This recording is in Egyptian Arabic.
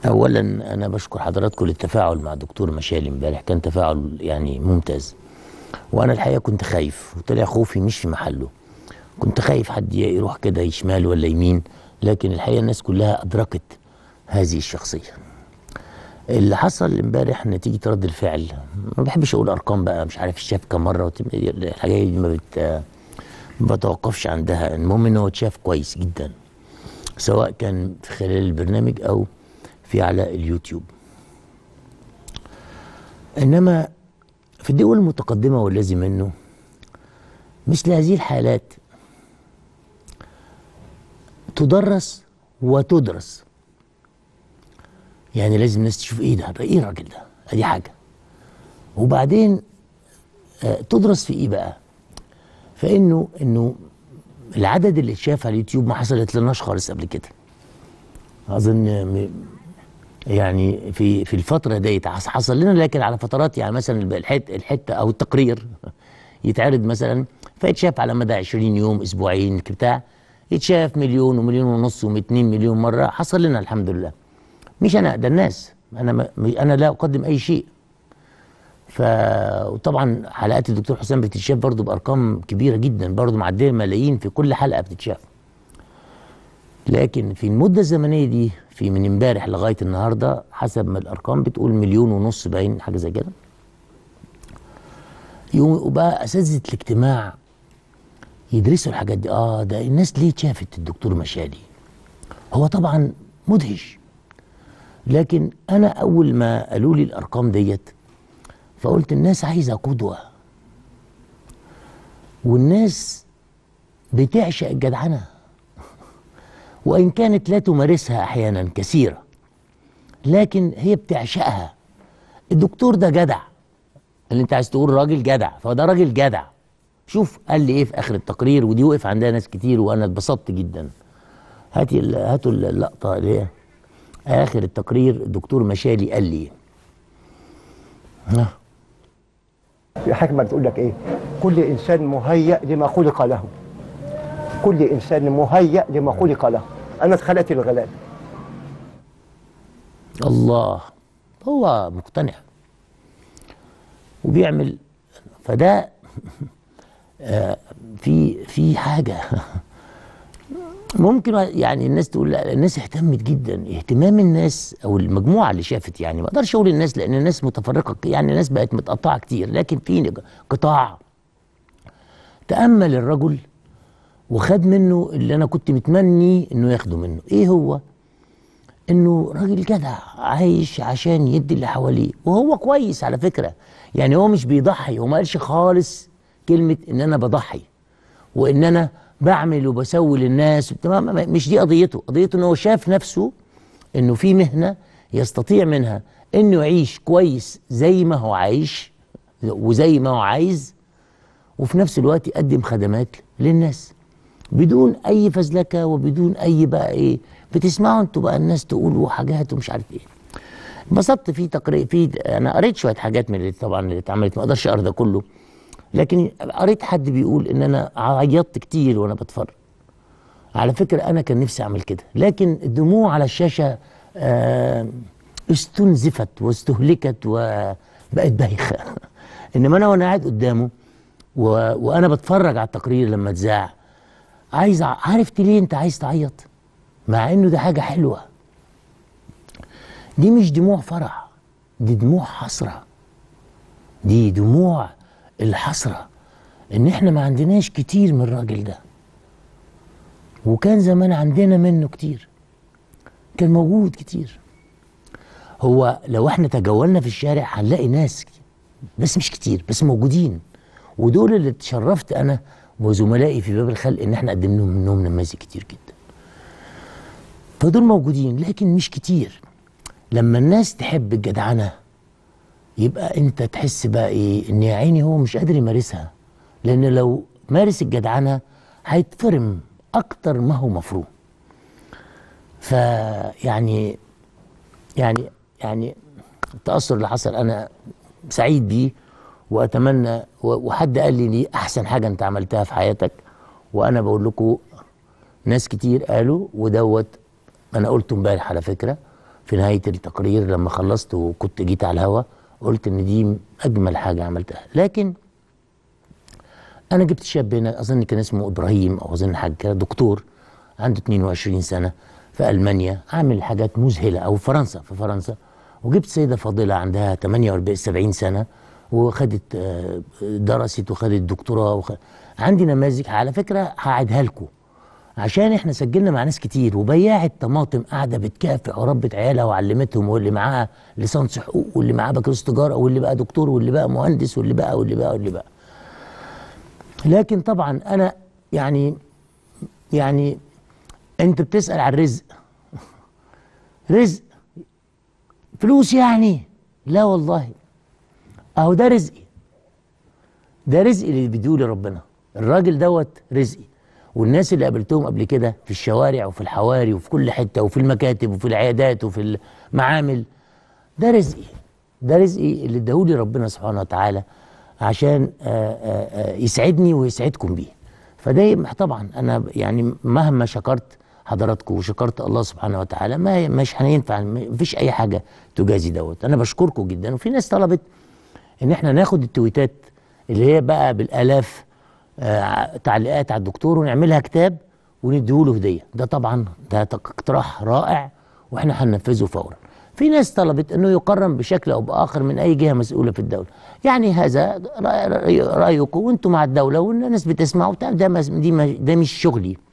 اولا انا بشكر حضراتكم للتفاعل مع دكتور مشالي امبارح كان تفاعل يعني ممتاز وانا الحقيقه كنت خايف وطلع خوفي مش في محله كنت خايف حد يروح كده شمال ولا يمين لكن الحقيقه الناس كلها ادركت هذه الشخصيه اللي حصل امبارح نتيجه رد الفعل ما بحبش اقول ارقام بقى مش عارف اتشاف كم مره وتم- الحاجات دي ما بت ما بتوقفش عندها المهم ان هو اتشاف كويس جدا سواء كان في خلال البرنامج او في على اليوتيوب انما في الدول المتقدمه والذي منه مثل هذه الحالات تدرس وتدرس يعني لازم الناس تشوف ايه ده ده ايه الراجل ده ادي حاجه وبعدين آه، تدرس في ايه بقى فانه انه العدد اللي اتشاف على اليوتيوب ما حصلت لناش خالص قبل كده اظن م- يعني في في الفتره ديت حص- حصل لنا لكن على فترات يعني مثلا الحته الحته او التقرير يتعرض مثلا فيتشاف على مدى 20 يوم اسبوعين بتاع يتشاف مليون ومليون ونص و2 مليون مره حصل لنا الحمد لله مش انا ده الناس انا ما انا لا اقدم اي شيء ف وطبعا حلقات الدكتور حسام بتتشاف برضه بارقام كبيره جدا برضه معديه ملايين في كل حلقه بتتشاف لكن في المده الزمنيه دي في من امبارح لغايه النهارده حسب ما الارقام بتقول مليون ونص باين حاجه زي كده يقوم وبقى اساتذه الاجتماع يدرسوا الحاجات دي اه ده الناس ليه شافت الدكتور مشالي هو طبعا مدهش لكن انا اول ما قالوا لي الارقام ديت فقلت الناس عايزه قدوه والناس بتعشق الجدعنه وان كانت لا تمارسها احيانا كثيره لكن هي بتعشقها الدكتور ده جدع اللي انت عايز تقول راجل جدع فده راجل جدع شوف قال لي ايه في اخر التقرير ودي وقف عندها ناس كتير وانا اتبسطت جدا هاتي ال- هاتوا اللقطه اللي هي اخر التقرير الدكتور مشالي قال لي ها في حكمة بتقول لك ايه كل انسان مهيأ لما خلق له كل انسان مهيأ لما خلق له انا اتخلقت للغلابه الله هو مقتنع وبيعمل فده آه، في في حاجه ممكن يعني الناس تقول لا الناس اهتمت جدا اهتمام الناس او المجموعه اللي شافت يعني ما اقدرش اقول الناس لان الناس متفرقه يعني الناس بقت متقطعه كتير لكن في قطاع تامل الرجل وخد منه اللي انا كنت متمني انه ياخده منه ايه هو انه راجل جدع عايش عشان يدي اللي حواليه وهو كويس على فكره يعني هو مش بيضحي هو ما قالش خالص كلمه ان انا بضحي وان انا بعمل وبسوي للناس وبتاع، ما- ما- مش دي قضيته قضيته ان هو شاف نفسه انه في مهنه يستطيع منها انه يعيش كويس زي ما هو عايش وزي ما هو عايز وفي نفس الوقت يقدم خدمات للناس بدون اي فزلكه وبدون اي بقى ايه بتسمعوا انتوا بقى الناس تقولوا حاجات ومش عارف ايه انبسطت في تقرير في انا قريت شويه حاجات من اللي طبعا اللي اتعملت ما اقدرش اقرا ده كله لكن قريت حد بيقول ان انا عيطت كتير وانا بتفرج على فكره انا كان نفسي اعمل كده لكن الدموع على الشاشه آه، استنزفت واستهلكت وبقت بايخه انما انا وانا قاعد قدامه و... وانا بتفرج على التقرير لما اتذاع عايز أع- عرفت ليه انت عايز تعيط مع انه ده حاجه حلوه دي مش دموع فرح دي دموع حسره دي دموع الحسره ان احنا ما عندناش كتير من الراجل ده وكان زمان عندنا منه كتير كان موجود كتير هو لو احنا تجولنا في الشارع هنلاقي ناس كتير بس مش كتير بس موجودين ودول اللي اتشرفت انا وزملائي في باب الخلق ان احنا قدمنا منهم نماذج كتير جدا فدول موجودين لكن مش كتير لما الناس تحب الجدعنه يبقى انت تحس بقى ايه ان يا عيني هو مش قادر يمارسها لان لو مارس الجدعنه هيتفرم اكتر ما هو مفروم فيعني يعني يعني التاثر اللي حصل انا سعيد بيه واتمنى و- وحد قال لي دي احسن حاجه انت عملتها في حياتك وانا بقول لكم ناس كتير قالوا ودوت انا قلته امبارح على فكره في نهايه التقرير لما خلصت وكنت جيت على الهوا قلت ان دي اجمل حاجه عملتها لكن انا جبت شاب هنا اظن كان اسمه ابراهيم او اظن حاجه كده دكتور عنده 22 سنه في المانيا عامل حاجات مذهله او فرنسا في فرنسا وجبت سيده فاضله عندها 48 70 سنه وخدت آه، درست وخدت دكتوراه وخ... عندي نماذج على فكره هعيدها لكم عشان احنا سجلنا مع ناس كتير وبياعة طماطم قاعده بتكافح وربت عيالها وعلمتهم واللي معاها ليسانس حقوق واللي معاه بكالوريوس تجاره واللي بقى دكتور واللي بقى مهندس واللي بقى واللي بقى واللي بقى لكن طبعا انا يعني يعني انت بتسال عن الرزق رزق فلوس يعني لا والله اهو ده رزقي ده رزقي اللي بيديه ربنا الراجل دوت رزقي والناس اللي قابلتهم قبل كده في الشوارع وفي الحواري وفي كل حته وفي المكاتب وفي العيادات وفي المعامل ده رزقي ده رزقي اللي اداهولي ربنا سبحانه وتعالى عشان آآ آآ يسعدني ويسعدكم بيه فده طبعا انا يعني مهما شكرت حضراتكم وشكرت الله سبحانه وتعالى ما مش هينفع مفيش اي حاجه تجازي دوت انا بشكركم جدا وفي ناس طلبت ان احنا ناخد التويتات اللي هي بقى بالالاف آه تعليقات على الدكتور ونعملها كتاب ونديهوله هديه ده طبعا ده اقتراح رائع واحنا هننفذه فورا في ناس طلبت انه يقرن بشكل او باخر من اي جهه مسؤوله في الدوله يعني هذا رايكم وانتم مع الدوله والناس بتسمعوا ده دي ده مش شغلي